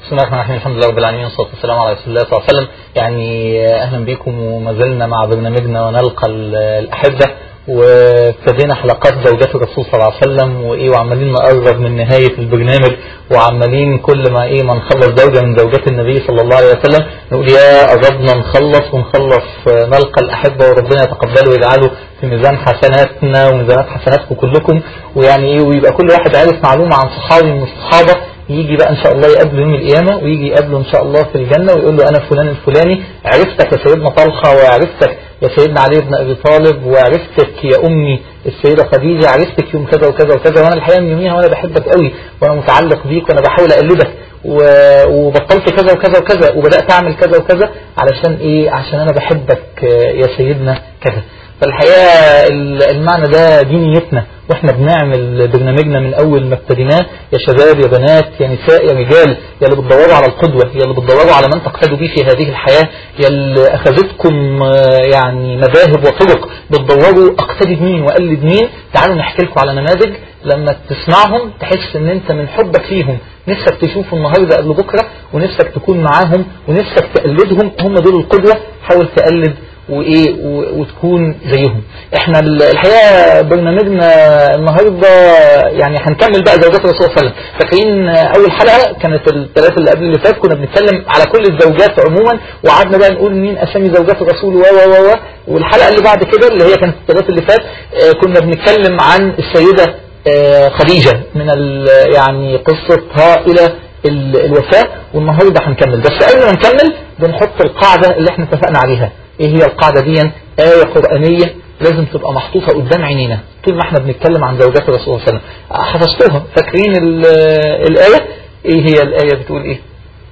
بسم الله الرحمن الرحيم الحمد لله رب العالمين والصلاه والسلام على رسول الله صلى الله عليه وسلم يعني اهلا بكم وما زلنا مع برنامجنا ونلقى ال- الاحبه وابتدينا حلقات زوجات الرسول صلى الله عليه وسلم وايه وعمالين نقرب من نهايه البرنامج وعمالين كل ما ايه ما نخلص زوجه من زوجات النبي صلى الله عليه وسلم نقول يا قربنا نخلص ونخلص آه، نلقى الاحبه وربنا يتقبله ويجعله في ميزان حسناتنا وميزانات حسناتكم كلكم ويعني ايه ويبقى كل واحد عارف معلومه عن صحابي من الصحابه يجي بقى ان شاء الله يقابله يوم القيامه ويجي يقابله ان شاء الله في الجنه ويقول له انا فلان الفلاني عرفتك يا سيدنا طلحه وعرفتك يا سيدنا علي بن ابي طالب وعرفتك يا امي السيده خديجه عرفتك يوم كذا وكذا وكذا وانا الحقيقه من يوميها وانا بحبك قوي وانا متعلق بيك وانا بحاول اقلدك و- وبطلت كذا وكذا وكذا وبدات اعمل كذا وكذا علشان ايه عشان انا بحبك آه، يا سيدنا كذا فالحقيقه ال- المعنى ده دي نيتنا واحنا بنعمل برنامجنا من اول ما ابتديناه يا شباب يا بنات يا نساء يا رجال يا اللي بتدوروا على القدوه يا اللي بتدوروا على من تقتدوا به في هذه الحياه يا اللي اخذتكم آه، يعني مذاهب وطرق بتدوروا اقتدي بمين واقلد مين تعالوا نحكي لكم على نماذج لما تسمعهم تحس ان انت من حبك فيهم نفسك تشوفه النهارده قبل بكره ونفسك تكون معاهم ونفسك تقلدهم هم دول القدوه حاول تقلد وايه و- وتكون زيهم احنا ال- الحقيقه برنامجنا النهارده يعني هنكمل بقى زوجات الرسول صلى الله عليه وسلم فاكرين اول حلقه كانت الثلاثه اللي قبل اللي فات كنا بنتكلم على كل الزوجات عموما وقعدنا بقى نقول مين اسامي زوجات الرسول و و و و والحلقه اللي بعد كده اللي هي كانت الثلاثه اللي فات آه، كنا بنتكلم عن السيده آه، خديجه من ال- يعني قصتها الى ال- الوفاة والنهاردة هنكمل بس قبل ما نكمل بنحط القاعدة اللي احنا اتفقنا عليها ايه هي القاعدة دي آية قرآنية لازم تبقى محطوطة قدام عينينا طول ما احنا بنتكلم عن زوجات الرسول صلى الله عليه وسلم حفظتوها فاكرين ال- الآية ايه هي الآية بتقول ايه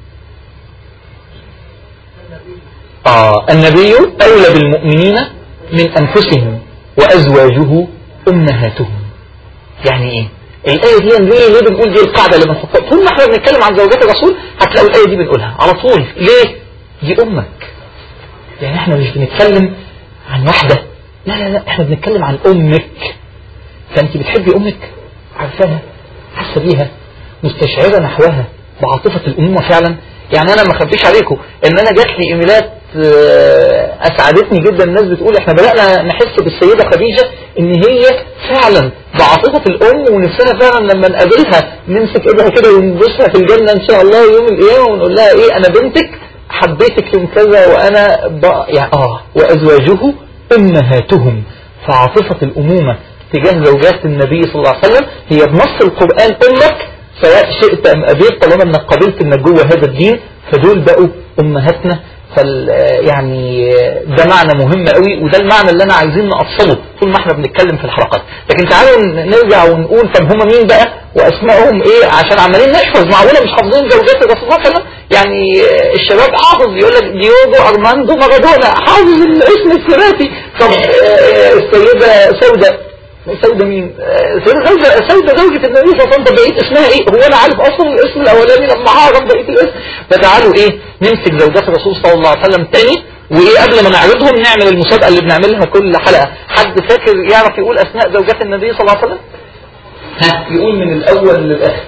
آه النبي أولى بالمؤمنين من أنفسهم وأزواجه أمهاتهم يعني ايه الآية دي ليه ليه بنقول دي القاعدة اللي بنحطها طول ما احنا بنتكلم عن زوجات الرسول هتلاقوا الآية دي بنقولها على طول ليه دي أمك يعني احنا مش بنتكلم عن واحدة لا لا لا احنا بنتكلم عن أمك فأنت بتحبي أمك عارفاها حاسة بيها مستشعرة نحوها بعاطفة الأمومة فعلا يعني أنا ما اخبيش عليكم إن أنا جات لي إيميلات آه، أسعدتني جدا الناس بتقول إحنا بدأنا نحس بالسيدة خديجة إن هي فعلا بعاطفة الأم ونفسنا فعلا لما نقابلها نمسك إيدها كده ونبوسها في الجنة إن شاء الله يوم القيامة ونقول لها إيه أنا بنتك حبيتك يوم كذا وأنا ب... يعني آه وأزواجه أمهاتهم فعاطفة الأمومة تجاه زوجات النبي صلى الله عليه وسلم هي بنص القرآن أمك سواء شئت أم أبيت طالما أنك قبلت أنك جوه هذا الدين فدول بقوا أمهاتنا فال يعني ده معنى مهم قوي وده المعنى اللي انا عايزين نأصله طول ما احنا بنتكلم في الحلقات لكن تعالوا نرجع ونقول طب هم مين بقى واسمائهم ايه عشان عمالين نحفظ معقوله مش حافظين زوجات الرسول صلى الله عليه وسلم يعني الشباب حافظ يقول لك ديوجو ارماندو مارادونا حافظ الاسم الثلاثي طب آه، السيده سوده سودة مين؟ آه، سيدة زوجة سودة زوجة النبي صلى الله عليه وسلم طب بقيت اسمها ايه؟ هو انا عارف اصلا الاسم الاولاني لما هعرف بقية الاسم فتعالوا ايه نمسك زوجات الرسول صلى الله عليه وسلم تاني وايه قبل ما نعرضهم نعمل المسابقة اللي بنعملها كل حلقة حد فاكر يعرف يقول اسماء زوجات النبي صلى الله عليه وسلم؟ ها يقول من الاول للاخر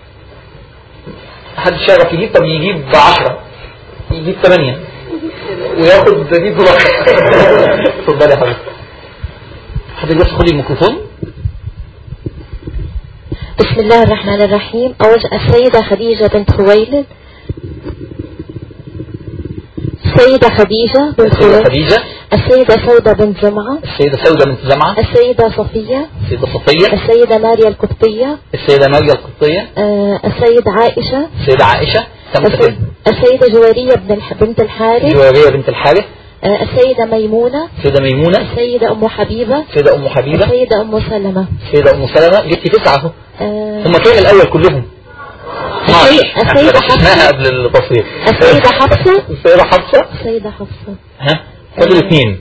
محدش يعرف يجيب طب يجيب 10 يجيب 8 وياخد 100 دولار اتفضلي يا حبيبي حضرتك بس خدي الميكروفون بسم الله الرحمن الرحيم أول السيدة خديجة بنت خويلد السيدة خديجة بنت السيدة خويلد خديجة السيدة سودة بنت جمعة السيدة سودة بنت زمعة السيدة صفية السيدة صفية السيدة ماريا القبطية السيدة ماريا القبطية آه، السيدة عائشة السيدة عائشة تم السي- تكلم السيدة جويرية بن الح- بنت الحارث جويرية بنت الحارث آه، السيدة ميمونة السيدة ميمونة السيدة أم حبيبة السيدة أم حبيبة السيدة أم سلمة السيدة أم سلمة جبتي تسعة أهو آه، هم كام الأول كلهم؟ السي- 12 السيدة احنا غششناها حفصة قبل التصوير السيدة حفصة السيدة حفصة السيدة حفصة ها فاضل اثنين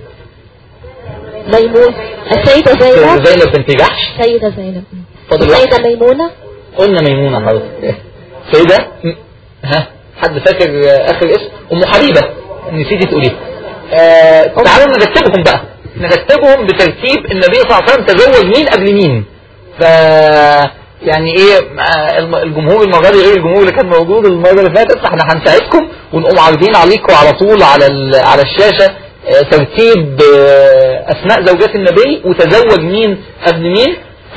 ميمون السيدة زينب زينب بنت جحش السيدة زينب فاضل واحد السيدة ميمونة قلنا ميمونة حضرتك سيدة م- ها حد فاكر آه، آخر اسم أم حبيبة نسيتي تقوليه آه تعالوا نرتبهم بقى نرتبهم بترتيب النبي صلى الله عليه وسلم تزوج مين قبل مين ف يعني ايه آه، الم- الجمهور المره دي غير الجمهور اللي كان موجود المره اللي فاتت فاحنا هنساعدكم ونقوم عارضين عليكم على طول على ال- على الشاشه آه، ترتيب آه، اسماء زوجات النبي وتزوج مين قبل مين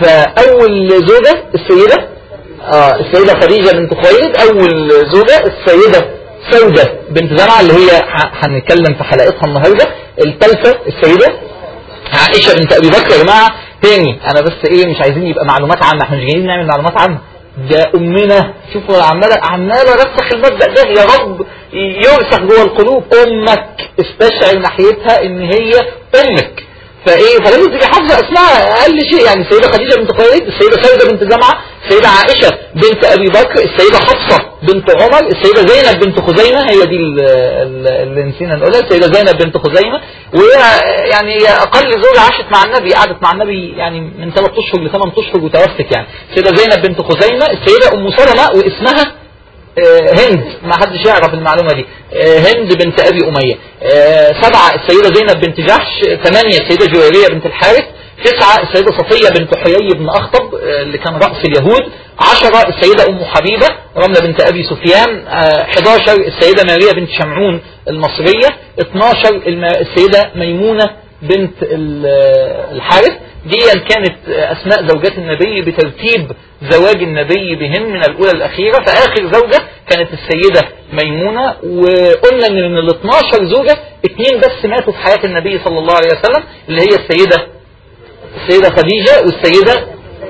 فاول زوجه السيده آه السيده خديجه بنت خويلد اول زوجه السيده سوده بنت زمعه اللي هي ه- هنتكلم في حلقتها النهارده الثالثه السيده عائشه بنت ابي بكر يا جماعه تاني انا بس ايه مش عايزين يبقى معلومات عامه احنا مش جايين نعمل معلومات عامه ده امنا شوفوا عماله عماله ارسخ المبدا ده يا رب يرسخ جوه القلوب امك استشعر ناحيتها ان هي امك فايه فلازم تبقي حافظه اسمها اقل شيء يعني السيده خديجه بنت خويلد السيده سوده بنت زمعه السيده عائشه بنت ابي بكر السيده حفصه بنت عمر السيده زينب بنت خزيمه هي دي ال- ال- اللي نسينا نقولها السيده زينب بنت خزيمه وهي يعني هي اقل زوجه عاشت مع النبي قعدت مع النبي يعني من ثلاث اشهر لثمان اشهر وتوفت يعني السيده زينب بنت خزيمه السيده ام سلمه واسمها آه، هند ما حدش يعرف المعلومة دي آه، هند بنت أبي أمية آه، سبعة السيدة زينب بنت جحش آه، ثمانية السيدة جويرية بنت الحارث تسعة السيدة صفية بنت حيي بن أخطب آه، اللي كان رأس اليهود عشرة السيدة أم حبيبة رملة بنت أبي سفيان آه، 11 السيدة ماريا بنت شمعون المصرية 12 الم- السيدة ميمونة بنت ال- الحارث دي كانت أسماء زوجات النبي بترتيب زواج النبي بهن من الأولى الأخيرة فآخر زوجة كانت السيدة ميمونة وقلنا إن من ال 12 زوجة اثنين بس ماتوا في حياة النبي صلى الله عليه وسلم اللي هي السيدة السيدة خديجة والسيدة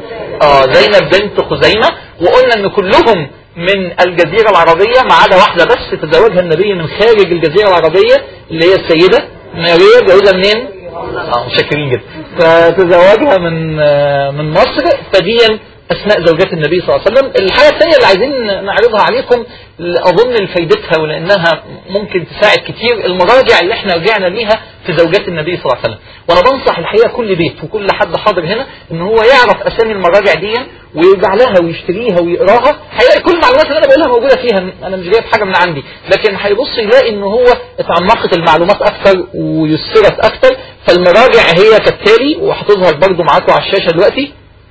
آه زينب بنت خزيمة وقلنا ان كلهم من الجزيرة العربية ما عدا واحدة بس تزوجها النبي من خارج الجزيرة العربية اللي هي السيدة ماريا جوزها منين؟ اه مشكرين جدا فتزوجها من آه، من مصر فديا اسماء زوجات النبي صلى الله عليه وسلم الحاجه الثانيه اللي عايزين نعرضها عليكم اظن لفائدتها ولانها ممكن تساعد كتير المراجع اللي احنا رجعنا ليها في زوجات النبي صلى الله عليه وسلم وانا بنصح الحقيقه كل بيت وكل حد حاضر هنا ان هو يعرف اسامي المراجع دي ويرجع لها ويشتريها ويقراها هيلاقي كل المعلومات اللي انا بقولها موجوده فيها انا مش جايب حاجه من عندي لكن هيبص يلاقي ان هو اتعمقت المعلومات اكتر ويسرت اكتر فالمراجع هي كالتالي وهتظهر برضو معاكم على الشاشه دلوقتي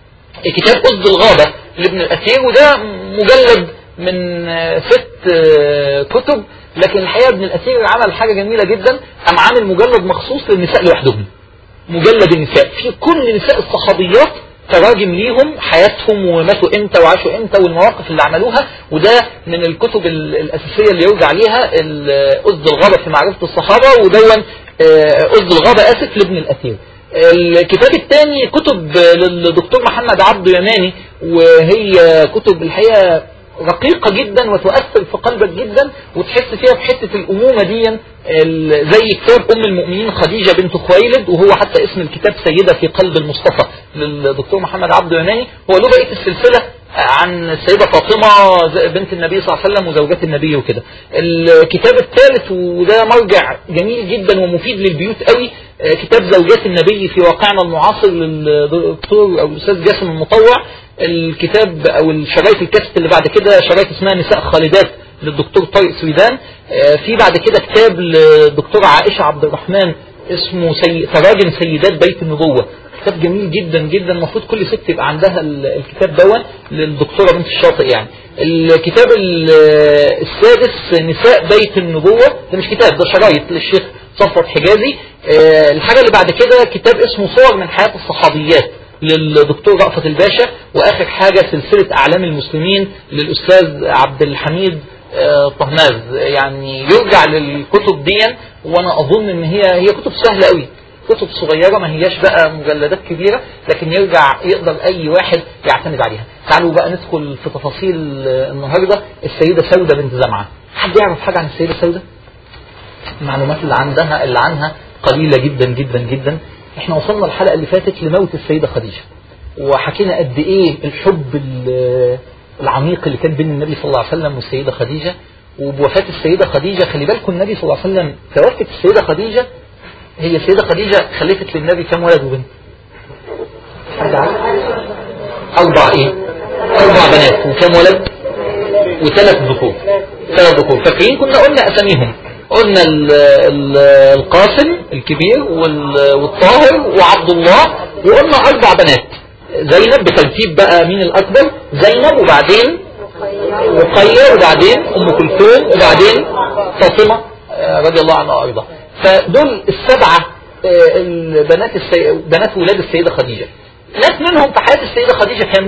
كتاب أسد الغابة لابن الأثير وده مجلد من آه، ست آه، كتب لكن الحقيقة ابن الأثير عمل حاجة جميلة جدا قام عامل مجلد مخصوص للنساء لوحدهم مجلد النساء في كل نساء الصحابيات تراجم ليهم حياتهم وماتوا امتى وعاشوا امتى والمواقف اللي عملوها وده من الكتب ال- الاساسيه اللي يرجع ليها ال- اسد الغابه في معرفه الصحابه ودون آه، اسد الغابه اسف لابن الاثير الكتاب الثاني كتب للدكتور محمد عبد يماني وهي كتب الحقيقه رقيقة جدا وتؤثر في قلبك جدا وتحس فيها بحتة الأمومة دي ال- زي كتاب أم المؤمنين خديجة بنت خويلد وهو حتى اسم الكتاب سيدة في قلب المصطفى للدكتور محمد عبد يماني هو له بقية السلسلة عن السيدة فاطمة ز- بنت النبي صلى الله عليه وسلم وزوجات النبي وكده الكتاب الثالث وده مرجع جميل جدا ومفيد للبيوت قوي آه، كتاب زوجات النبي في واقعنا المعاصر للدكتور او الاستاذ جاسم المطوع الكتاب او الشرايط الكاسيت اللي بعد كده شرايط اسمها نساء خالدات للدكتور طارق سويدان آه، في بعد كده كتاب للدكتورة عائشة عبد الرحمن اسمه سي... تراجم سيدات بيت النبوة كتاب جميل جدا جدا المفروض كل ست يبقى عندها ال- الكتاب دون للدكتورة بنت الشاطئ يعني الكتاب ال- السادس نساء بيت النبوة ده مش كتاب ده شرايط للشيخ صفوت حجازي آه، الحاجة اللي بعد كده كتاب اسمه صور من حياة الصحابيات للدكتور رأفت الباشا واخر حاجة سلسلة اعلام المسلمين للاستاذ عبد الحميد آه، طهناز يعني يرجع للكتب دي وانا اظن ان هي هي كتب سهلة قوي كتب صغيرة ما هياش بقى مجلدات كبيرة لكن يرجع يقدر اي واحد يعتمد عليها تعالوا بقى ندخل في تفاصيل آه، النهاردة السيدة سودة بنت زمعة حد يعرف حاجة عن السيدة سودة المعلومات اللي عندها اللي عنها قليلة جدا جدا جدا احنا وصلنا الحلقة اللي فاتت لموت السيدة خديجة وحكينا قد ايه الحب ال- العميق اللي كان بين النبي صلى الله عليه وسلم والسيدة خديجة وبوفاة السيدة خديجة خلي بالكم النبي صلى الله عليه وسلم توفت السيدة خديجة هي السيدة خديجة خلفت للنبي كم ولد وبنت؟ حد عارف؟ أربع إيه؟ أربع بنات وكم ولد؟ وثلاث ذكور ثلاث ذكور فاكرين كنا قلنا أساميهم قلنا ال- ال- القاسم الكبير وال- والطاهر وعبد الله وقلنا أربع بنات زينب بترتيب بقى مين الأكبر زينب وبعدين رقية وبعدين أم كلثوم وبعدين فاطمة آه، رضي الله عنها وأرضاها فدول السبعة آه، البنات السي... بنات ولاد السيدة خديجة ناس منهم في حياة السيدة خديجة كام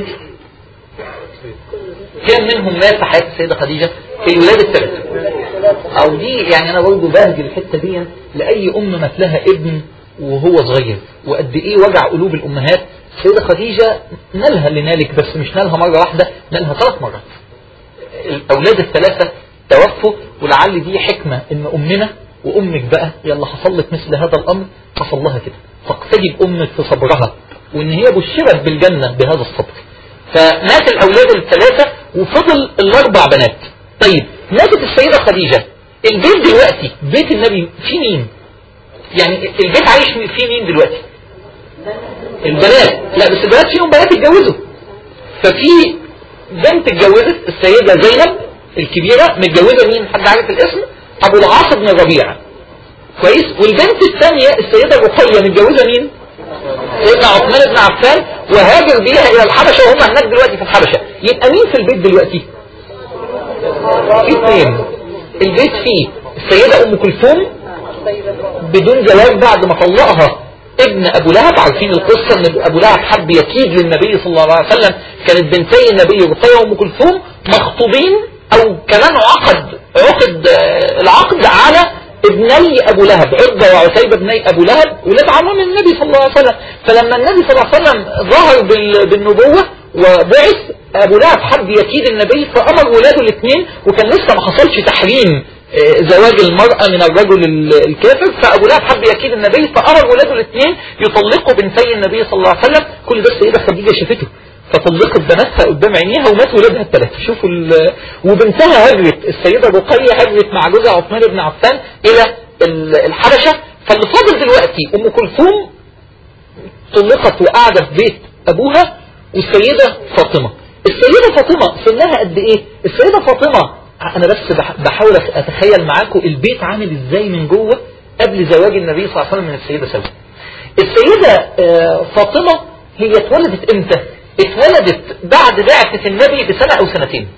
كام منهم مات في حياة السيدة خديجة في الولاد الثلاثة او دي يعني انا برضه بهدي الحتة دي لأي ام مات لها ابن وهو صغير وقد ايه وجع قلوب الامهات السيدة خديجة نالها اللي نالك بس مش نالها مرة واحدة نالها ثلاث مرات الاولاد الثلاثة توفوا ولعل دي حكمة ان امنا وامك بقى يلا حصل لك مثل هذا الامر حصل لها كده فاقتدي بامك في صبرها وان هي بشرت بالجنة بهذا الصبر فمات الاولاد الثلاثة وفضل الاربع بنات طيب ماتت السيدة خديجة البيت دلوقتي بيت النبي في مين يعني البيت عايش فيه مين دلوقتي البنات لا بس البنات فيهم بنات اتجوزوا ففي بنت اتجوزت السيدة زينب الكبيرة متجوزة مين حد عارف الاسم ابو العاص بن ربيعة كويس والبنت الثانية السيدة رقية متجوزة مين سيدنا عثمان بن عفان وهاجر بيها الى الحبشة وهم هناك دلوقتي في الحبشة يبقى مين في البيت دلوقتي في اثنين البيت فيه السيدة ام كلثوم بدون زواج بعد ما طلقها ابن ابو لهب عارفين القصة ان ابو لهب حب يكيد للنبي صلى الله عليه وسلم كانت بنتي النبي رقية وام كلثوم مخطوبين او كمان عقد عقد آه، العقد على ابني ابو لهب عقبة وعتيبة ابني ابو لهب ولاد عمام النبي صلى الله عليه وسلم فلما النبي صلى الله عليه وسلم ظهر بالنبوة وبعث ابو لهب حب يكيد النبي فامر ولاده الاثنين وكان لسه ما حصلش تحريم آه، زواج المرأة من الرجل الكافر فأبو لهب حب يكيد النبي فأمر ولاده الاثنين يطلقوا بنتي النبي صلى الله عليه وسلم كل ده السيدة خديجة شافته فطلقت بناتها قدام عينيها ومات ولادها الثلاثة شوفوا وبنتها هجرت السيدة رقية هجرت مع جوزها عثمان بن عفان إلى الحبشة فاللي فاضل دلوقتي أم كلثوم طلقت وقاعدة في بيت أبوها والسيدة فاطمة السيدة فاطمة سنها قد إيه السيدة فاطمة أنا بس بحاول أتخيل معاكم البيت عامل إزاي من جوه قبل زواج النبي صلى الله عليه وسلم من السيدة سلمى السيدة آه، فاطمة هي اتولدت امتى اتولدت بعد بعثة النبي بسنة او سنتين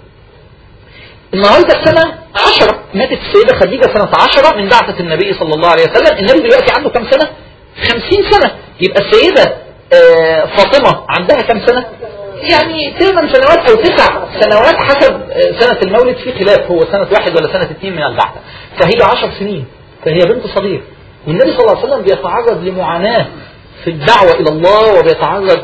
النهاردة السنة عشرة ماتت السيدة خديجة سنة عشرة من بعثة النبي صلى الله عليه وسلم النبي دلوقتي عنده كم سنة خمسين سنة يبقى السيدة آه، فاطمة عندها كم سنة يعني ثمان سنوات او تسع سنوات حسب آه، سنة المولد في خلاف هو سنة واحد ولا سنة اثنين من البعثة فهي عشر سنين فهي بنت صغير والنبي صلى الله عليه وسلم بيتعرض لمعاناة في الدعوة إلى الله وبيتعرض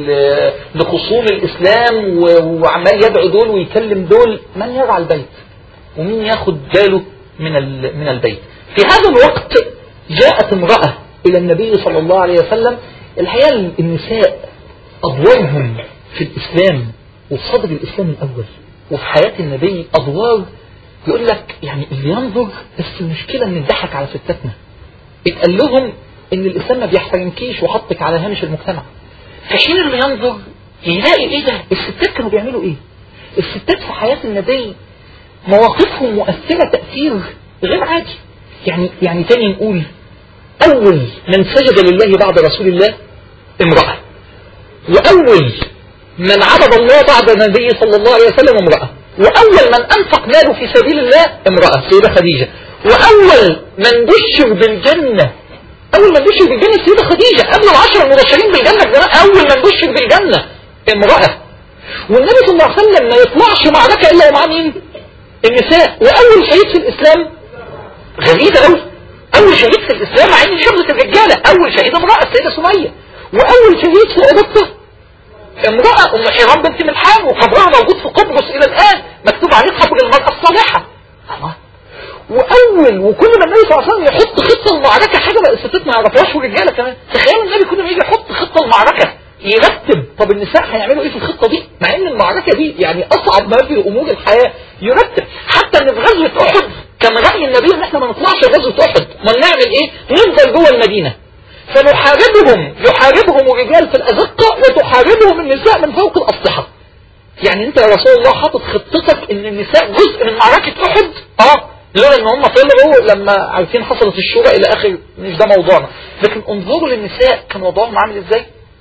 لخصوم الإسلام وعمال يدعو دول ويكلم دول من يرعى البيت ومين ياخد باله من من البيت في هذا الوقت جاءت امرأة إلى النبي صلى الله عليه وسلم الحقيقة النساء أدوارهم في الإسلام وفي صدر الإسلام الأول وفي حياة النبي أدوار يقول لك يعني اللي ينظر بس المشكلة ان الضحك على ستاتنا اتقال لهم ان الاسلام ما بيحترمكيش وحطك على هامش المجتمع فحين اللي ينظر يلاقي ايه ده الستات كانوا بيعملوا ايه الستات في حياة النبي مواقفهم مؤثرة تأثير غير عادي يعني يعني تاني نقول أول من سجد لله بعد رسول الله امرأة وأول من عبد الله بعد النبي صلى الله عليه وسلم امرأة وأول من أنفق ماله في سبيل الله امرأة سيدة خديجة وأول من بشر بالجنة أول من بشر بالجنة السيدة خديجة قبل العشر المبشرين بالجنة أول من بشر بالجنة امرأة والنبي صلى الله عليه وسلم ما يطلعش معركة إلا ومعاه مين؟ النساء وأول شهيد في الإسلام غريبة أوي أول شهيد في الإسلام مع إن شغلة الرجالة أول شهيد امرأة السيدة سمية وأول شهيد في أوروبا امرأة أم حرام بنت ملحان وقبرها موجود في قبرص إلى الآن مكتوب عليه قبر المرأة الصالحة الله واول وكل ما النبي صلى الله عليه وسلم يحط خطه المعركه حاجه بقى الستات ما يعرفوهاش والرجاله كمان تخيلوا النبي كل ما يجي يحط خطه المعركه يرتب طب النساء هيعملوا ايه في الخطه دي مع ان المعركه دي يعني اصعب ما في امور الحياه يرتب حتى ان في غزوه احد كان راي النبي ان احنا ما نطلعش غزوه احد ما نعمل ايه نفضل جوه المدينه فنحاربهم يحاربهم الرجال في الازقه وتحاربهم النساء من فوق الاسطحه يعني انت يا رسول الله حاطط خطتك ان النساء جزء من معركه احد اه لولا ان هم طلعوا لما عارفين حصلت الشورى الى اخر مش ده موضوعنا لكن انظروا للنساء كان وضعهم عامل ازاي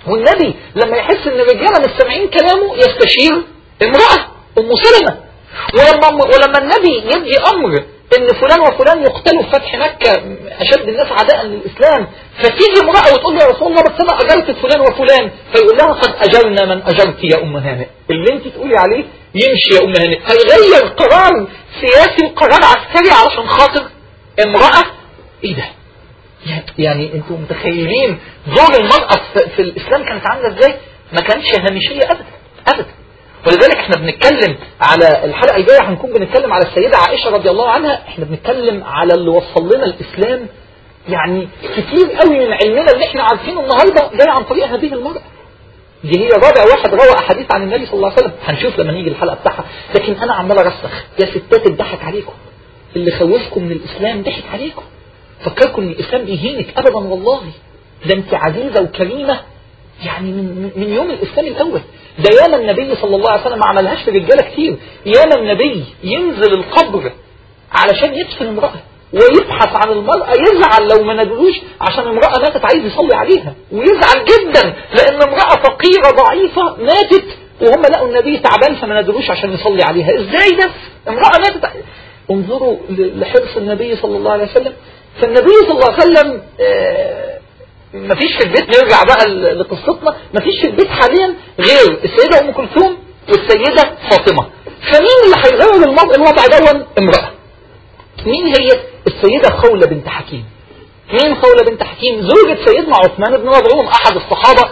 والنبي لما يحس ان الرجاله مش سامعين كلامه يستشير امراه ام سلمه ولما ولما النبي يدي امر ان فلان وفلان يقتلوا في فتح مكة اشد الناس عداء للاسلام فتيجي امرأة وتقول له يا رسول الله بس انا اجرت فلان وفلان فيقول لها قد اجرنا من اجرت يا ام هانئ اللي انت تقولي عليه يمشي يا ام هانئ هيغير قرار سياسي وقرار عسكري علشان خاطر امرأة ايه ده يعني انتوا متخيلين دور المرأة في الاسلام كانت عاملة ازاي ما كانتش هامشية ابدا ابدا ولذلك احنا بنتكلم على الحلقة الجاية هنكون بنتكلم على السيدة عائشة رضي الله عنها احنا بنتكلم على اللي وصل لنا الاسلام يعني كتير قوي من علمنا اللي احنا عارفينه النهاردة جاي عن طريق هذه المرأة دي هي رابع واحد روى احاديث عن النبي صلى الله عليه وسلم هنشوف لما نيجي الحلقة بتاعها لكن انا عمال ارسخ يا ستات اتضحك عليكم اللي خوفكم من الاسلام ضحك عليكم فكركم ان الاسلام بيهينك ابدا والله ده انت عزيزة وكريمة يعني من, من يوم الاسلام الاول ده ياما النبي صلى الله عليه وسلم ما عملهاش في رجاله كتير ياما النبي ينزل القبر علشان يدفن امرأة ويبحث عن المرأة يزعل لو ما ندلوش عشان امرأة ماتت عايز يصلي عليها ويزعل جدا لان امرأة فقيرة ضعيفة ماتت وهم لقوا النبي تعبان فما ندلوش عشان يصلي عليها ازاي ده امرأة ماتت انظروا لحرص النبي صلى الله عليه وسلم فالنبي صلى الله عليه وسلم آه مفيش في البيت نرجع بقى لقصتنا مفيش في البيت حاليا غير السيدة أم كلثوم والسيدة فاطمة فمين اللي هيغير الوضع دون امرأة مين هي السيدة خولة بنت حكيم مين خولة بنت حكيم زوجة سيدنا عثمان بن مظعون أحد الصحابة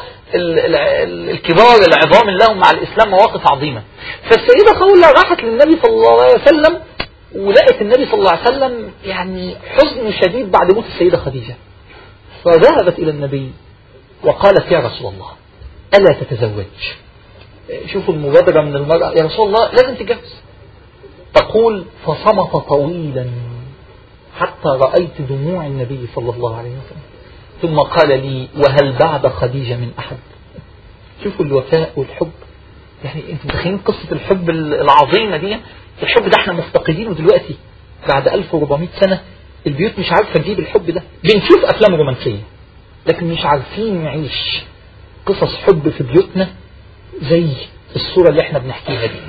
الكبار العظام لهم مع الإسلام مواقف عظيمة فالسيدة خولة راحت للنبي صلى الله عليه وسلم ولقت النبي صلى الله عليه وسلم يعني حزن شديد بعد موت السيدة خديجة فذهبت إلى النبي وقالت يا رسول الله ألا تتزوج شوفوا المبادرة من المرأة يا رسول الله لازم تتجوز تقول فصمت طويلا حتى رأيت دموع النبي صلى الله عليه وسلم ثم قال لي وهل بعد خديجة من أحد شوفوا الوفاء والحب يعني انتم متخيلين قصة الحب العظيمة دي الحب ده احنا مفتقدينه دلوقتي بعد 1400 سنة البيوت مش عارفة تجيب الحب ده بنشوف أفلام رومانسية لكن مش عارفين نعيش قصص حب في بيوتنا زي الصورة اللي احنا بنحكيها دي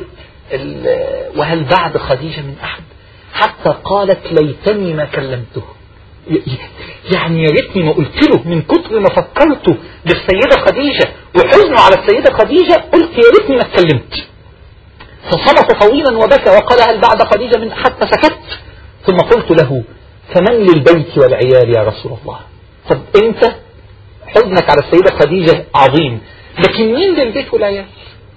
وهل بعد خديجة من أحد حتى قالت ليتني ما كلمته يعني يا ريتني ما قلت له من كتر ما فكرته بالسيدة خديجة وحزنه على السيدة خديجة قلت يا ريتني ما اتكلمت فصمت طويلا وبكى وقال هل بعد خديجة من أحد فسكت ثم قلت له فمن للبيت والعيال يا رسول الله طب انت حزنك على السيدة خديجة عظيم لكن مين للبيت والعيال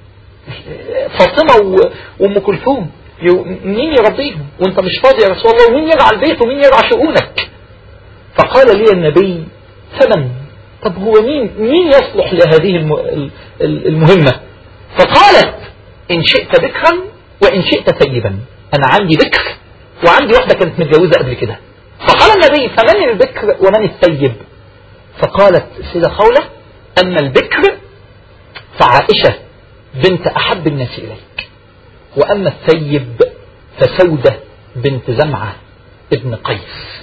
فاطمة وام كلثوم مين يربيهم وانت مش فاضي يا رسول الله ومين يرعى البيت ومين يرعى شؤونك فقال لي النبي فمن طب هو مين مين يصلح لهذه المهمة فقالت ان شئت بكرا وان شئت ثيبا انا عندي بكر وعندي واحدة كانت متجوزة قبل كده فقال النبي فمن البكر ومن الثيب فقالت السيدة خولة أما البكر فعائشة بنت أحب الناس إليك وأما الثيب فسودة بنت زمعة ابن قيس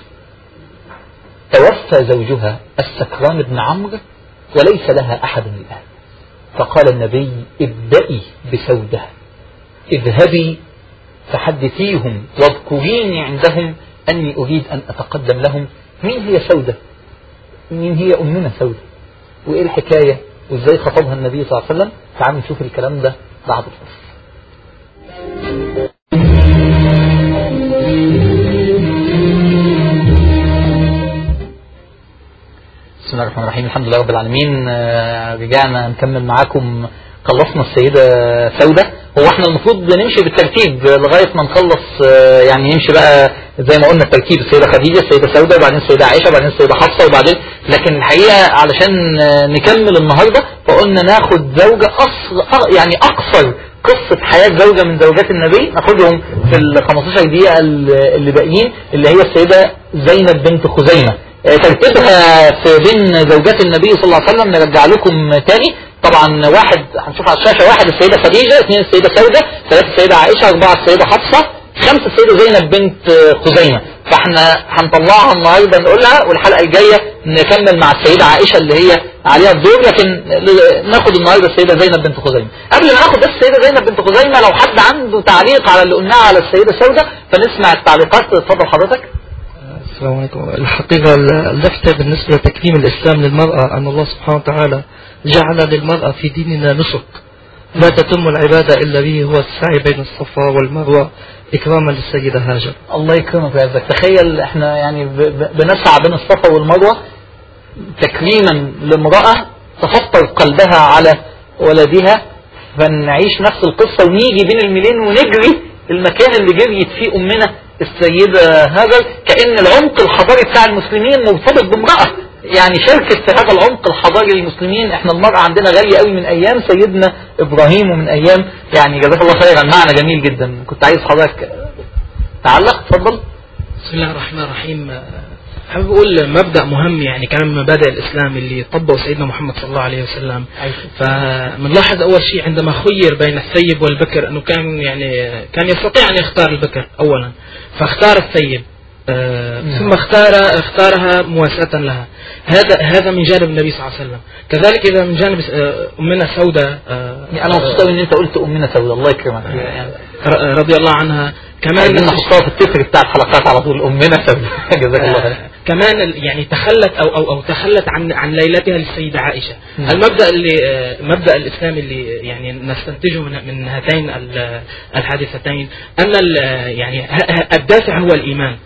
توفى زوجها السكران بن عمرو وليس لها أحد الآن فقال النبي ابدئي بسودة اذهبي فحدثيهم واذكريني عندهم أني أريد أن أتقدم لهم مين هي سودة مين هي أمنا سودة وإيه الحكاية وإزاي خطبها النبي صلى الله عليه وسلم تعالوا نشوف الكلام ده بعد الفصل بسم الله الرحمن الرحيم الحمد لله رب العالمين رجعنا نكمل معاكم خلصنا السيدة سودة هو احنا المفروض نمشي بالترتيب لغاية ما نخلص يعني نمشي بقى زي ما قلنا الترتيب السيدة خديجة السيدة سودة وبعدين السيدة عائشة وبعدين السيدة حفصة وبعدين لكن الحقيقة علشان نكمل النهاردة فقلنا ناخد زوجة أصغر يعني أقصر قصة حياة زوجة من زوجات النبي ناخدهم في ال 15 دقيقة اللي باقيين اللي هي السيدة زينب بنت خزيمة ترتيبها في بين زوجات النبي صلى الله عليه وسلم نرجع لكم تاني طبعا واحد هنشوف على الشاشة واحد السيدة خديجة اثنين السيدة سودة ثلاثة السيدة عائشة أربعة السيدة حفصة خمسة السيدة زينب بنت خزيمة فاحنا هنطلعها النهاردة نقولها والحلقة الجاية نكمل مع السيدة عائشة اللي هي عليها الدور لكن ل- ناخد النهارده السيده زينب بنت خزيمه قبل ما ناخد بس السيده زينب بنت خزيمه لو حد عنده تعليق على اللي قلناه على السيده سوده فنسمع التعليقات اتفضل حضرتك السلام عليكم الحقيقة اللفتة بالنسبة لتكريم الإسلام للمرأة أن الله سبحانه وتعالى جعل للمرأة في ديننا نسك لا تتم العبادة إلا به هو السعي بين الصفا والمروة إكراما للسيدة هاجر الله يكرمك ويعزك تخيل احنا يعني ب- ب- بنسعى بين الصفا والمروه تكريما لامراه تفطر قلبها على ولدها فنعيش نفس القصه ونيجي بين الميلين ونجري المكان اللي جريت فيه امنا السيده هاجر كان العمق الحضاري بتاع المسلمين مرتبط بامراه يعني شاركت في هذا العمق الحضاري للمسلمين احنا المرأة عندنا غالية قوي من ايام سيدنا ابراهيم ومن ايام يعني جزاك الله خيرا معنى جميل جدا كنت عايز حضرتك تعلق اتفضل بسم الله الرحمن الرحيم آه، حابب اقول مبدا مهم يعني كان من مبادئ الاسلام اللي طبقه سيدنا محمد صلى الله عليه وسلم فبنلاحظ اول شيء عندما خير بين الثيب والبكر انه كان يعني كان يستطيع ان يختار البكر اولا فاختار الثيب آه، نعم. ثم اختار اختارها مواساة لها هذا هذا من جانب النبي صلى الله عليه وسلم كذلك اذا من جانب آه، امنا سودة آه، انا مبسوط قوي ان انت قلت امنا سودة الله يكرمك يعني ر- رضي الله عنها كمان عايزين نحطها في التتر بتاع الحلقات على طول امنا سودة جزاك الله خير آه، كمان ال- يعني تخلت او او او تخلت عن عن ليلتها للسيده عائشه نعم. المبدا اللي آه، مبدا الاسلام اللي يعني نستنتجه من من هاتين ال- الحادثتين ان ال- يعني ه- ه- الدافع هو الايمان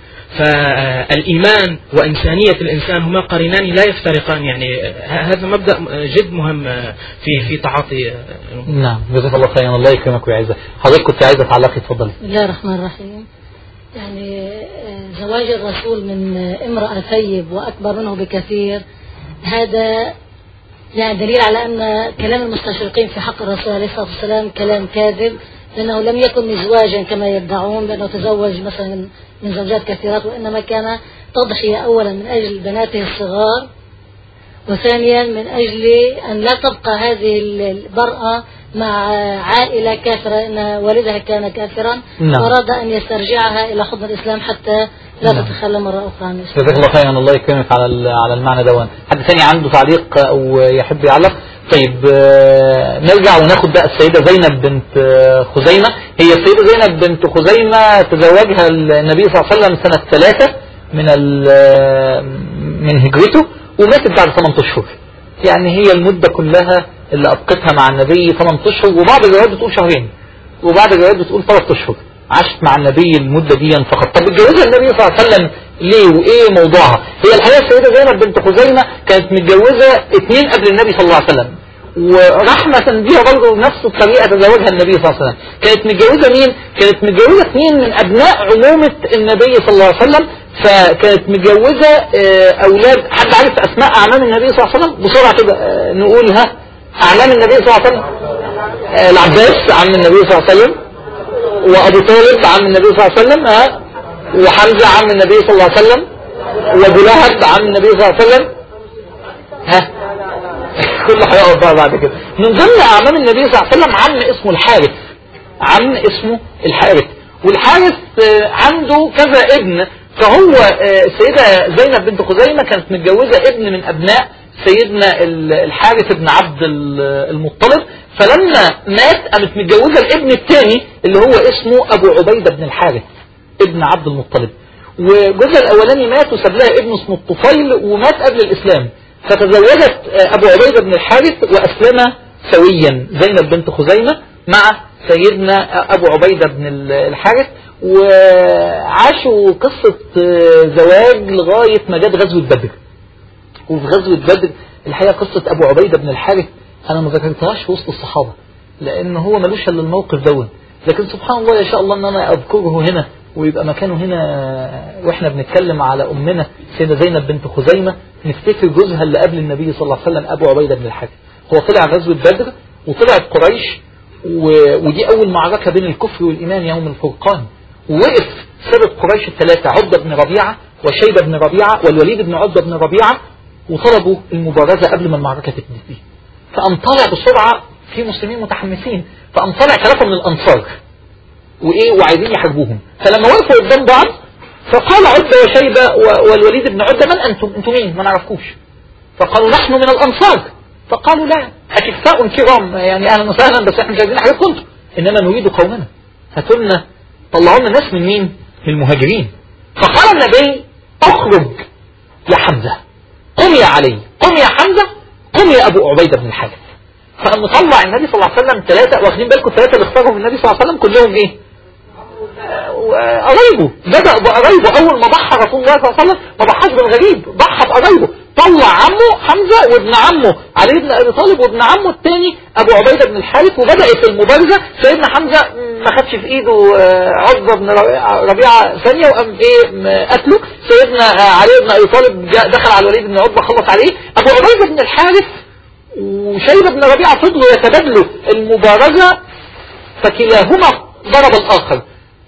فالإيمان وإنسانية الإنسان هما قرينان لا يفترقان يعني آه، هذا مبدأ جد مهم آه، في في تعاطي آه، نعم جزاك الله خيرا الله يكرمك ويعزك حضرتك كنت عايزه تعلقي اتفضلي بسم الله الرحمن الرحيم يعني آه، زواج الرسول من آه، امرأة ثيب وأكبر منه بكثير هذا يعني دليل على أن كلام المستشرقين في حق الرسول عليه الصلاة والسلام كلام كاذب لأنه لم يكن مزواجا كما يدعون بأنه تزوج مثلا من زوجات كثيرات وإنما كان تضحية أولا من أجل بناته الصغار وثانيا من أجل أن لا تبقى هذه المرأة مع عائلة كافرة أن والدها كان كافرا نعم. وأراد أن يسترجعها إلى حضن الإسلام حتى لا نعم. تتخلى مرة أخرى عن الإسلام جزاك الله خيرا الله يكرمك على ال- على المعنى دون حد ثاني عنده تعليق او يحب يعلق طيب آه، نرجع وناخد بقى السيدة زينب بنت آه، خزيمة هي السيدة زينب بنت خزيمة تزوجها النبي صلى الله عليه وسلم سنة ثلاثة من ال- آه، من هجرته وماتت بعد 8 اشهر يعني هي المدة كلها اللي أبقتها مع النبي 8 اشهر وبعض الروايات بتقول شهرين وبعض الروايات بتقول 3 اشهر عاشت مع النبي المدة دي فقط طب اتجوزها النبي صلى الله عليه وسلم ليه وايه موضوعها هي الحقيقة السيدة زينب بنت خزيمة كانت متجوزة اثنين قبل النبي صلى الله عليه وسلم ورحمة بيها برضه نفس الطريقة تزوجها النبي صلى الله عليه وسلم كانت متجوزة مين كانت متجوزة اثنين من ابناء عمومة النبي صلى الله عليه وسلم فكانت متجوزة آه، اولاد حد عارف اسماء اعمام النبي صلى الله عليه وسلم بسرعة كده آه، نقولها اعمام النبي صلى الله عليه وسلم آه، العباس عم النبي صلى الله عليه وسلم وابو طالب عم النبي صلى الله عليه وسلم ها وحمزة عم النبي صلى الله عليه وسلم وابو لهب عم النبي صلى الله عليه وسلم ها كله هيقف بقى بعد كده من ضمن اعمام النبي صلى الله عليه وسلم عم اسمه الحارث عم اسمه الحارث والحارث آه، عنده كذا ابن فهو آه، السيدة زينب بنت خزيمة كانت متجوزة ابن من ابناء سيدنا ال- الحارث بن عبد ال- المطلب فلما مات قامت متجوزة الابن الثاني اللي هو اسمه ابو عبيدة بن الحارث ابن عبد المطلب وجوزها الاولاني مات وساب لها ابن اسمه الطفيل ومات قبل الاسلام فتزوجت آه، ابو عبيدة بن الحارث واسلم سويا زينب بنت خزيمة مع سيدنا ابو عبيدة بن ال- الحارث وعاشوا قصة آه، زواج لغاية ما جت غزوة بدر وفي غزوة بدر الحقيقة قصة أبو عبيدة بن الحارث أنا ما ذكرتهاش في وسط الصحابة لأن هو ملوش إلا الموقف دون لكن سبحان الله يشاء الله أن أنا أذكره هنا ويبقى مكانه هنا وإحنا بنتكلم على أمنا سيدة زينب بنت خزيمة نفتكر جوزها اللي قبل النبي صلى الله عليه وسلم أبو عبيدة بن الحارث هو طلع غزوة بدر وطلعت قريش و... ودي أول معركة بين الكفر والإيمان يوم الفرقان ووقف سبب قريش الثلاثة عبدة بن ربيعة وشيبة بن ربيعة والوليد بن عبدة بن ربيعة وطلبوا المبارزة قبل ما المعركة تبتدي فقام طالع بسرعة في مسلمين متحمسين فقام طالع ثلاثة من الأنصار وإيه وعايزين يحاربوهم فلما وقفوا قدام بعض فقال عبدة وشيبة و- والوليد بن عبدة من أنتم أنتم مين ما نعرفكوش فقالوا نحن من الأنصار فقالوا لا أكفاء كرام يعني أهلا وسهلا بس احنا مش عايزين حاجات كنتم إنما نريد قومنا هاتوا لنا طلعوا لنا ناس من مين؟ من المهاجرين فقال النبي اخرج يا حمزة قم يا علي قم يا حمزة قم يا أبو عبيدة بن الحارث فقام مطلع النبي صلى الله عليه وسلم ثلاثة واخدين بالكم الثلاثة اللي اختارهم النبي صلى الله عليه وسلم كلهم ايه؟ قرايبه بدأ بقرايبه أول ما ضحى رسول الله صلى الله عليه وسلم ما ضحاش بالغريب ضحى بقرايبه طلع عمه حمزة وابن عمه علي بن أبي طالب وابن عمه الثاني أبو عبيدة بن الحارث وبدأت المبارزة سيدنا حمزة ما خدش في إيده عزة بن ربيعة ثانية وقام إيه قتله سيدنا علي بن أبي طالب دخل على الوليد بن عتبة خلص عليه أبو عبيدة بن الحارث وشيبة بن ربيعة فضلوا يتبادلوا المبارزة فكلاهما ضرب الآخر